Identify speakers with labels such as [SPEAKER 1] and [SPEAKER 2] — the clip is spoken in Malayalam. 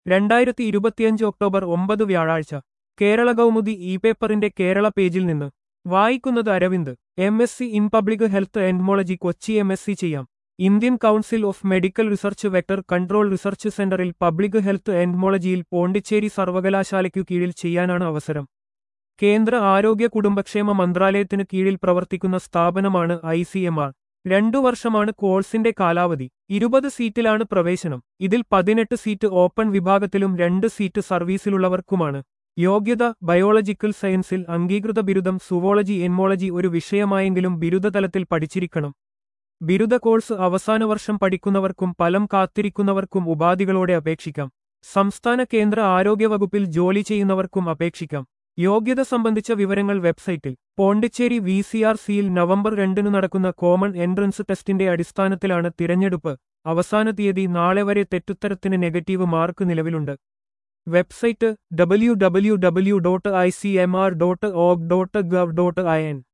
[SPEAKER 1] രണ്ടായിരത്തി ഇരുപത്തിയഞ്ച് ഒക്ടോബർ ഒമ്പത് വ്യാഴാഴ്ച കേരള കൗമുദി ഇ പേപ്പറിന്റെ കേരള പേജിൽ നിന്ന് വായിക്കുന്നത് Aravind M S C in public health entomology Kochi M S C ചെയ്യാം Indian council of medical research vector control research സെന്ററിൽ പബ്ലിക് ഹെൽത്ത് എൻമോളജിയിൽ പോണ്ടിച്ചേരി സർവകലാശാലയ്ക്കു കീഴിൽ ചെയ്യാനാണ് അവസരം കേന്ദ്ര ആരോഗ്യ കുടുംബക്ഷേമ മന്ത്രാലയത്തിന് കീഴിൽ പ്രവർത്തിക്കുന്ന സ്ഥാപനമാണ് ഐ സി എം ആർ രണ്ടു വർഷമാണ് കോഴ്സിന്റെ കാലാവധി ഇരുപത് സീറ്റിലാണ് പ്രവേശനം ഇതിൽ പതിനെട്ട് സീറ്റ് ഓപ്പൺ വിഭാഗത്തിലും രണ്ട് സീറ്റ് സർവീസിലുള്ളവർക്കുമാണ് യോഗ്യത ബയോളജിക്കൽ സയൻസിൽ അംഗീകൃത ബിരുദം സുവോളജി എൻമോളജി ഒരു വിഷയമായെങ്കിലും ബിരുദതലത്തിൽ പഠിച്ചിരിക്കണം ബിരുദ കോഴ്സ് അവസാന വർഷം പഠിക്കുന്നവർക്കും ഫലം കാത്തിരിക്കുന്നവർക്കും ഉപാധികളോടെ അപേക്ഷിക്കാം സംസ്ഥാന കേന്ദ്ര ആരോഗ്യവകുപ്പിൽ ജോലി ചെയ്യുന്നവർക്കും അപേക്ഷിക്കാം യോഗ്യത സംബന്ധിച്ച വിവരങ്ങൾ വെബ്സൈറ്റിൽ പോണ്ടിച്ചേരി വി സി ആർ സിയിൽ നവംബർ രണ്ടിന് നടക്കുന്ന കോമൺ എൻട്രൻസ് ടെസ്റ്റിന്റെ അടിസ്ഥാനത്തിലാണ് തിരഞ്ഞെടുപ്പ് അവസാന തീയതി നാളെ വരെ തെറ്റുത്തരത്തിന് നെഗറ്റീവ് മാർക്ക് നിലവിലുണ്ട് website W W W dot I C M R dot org dot gov dot I N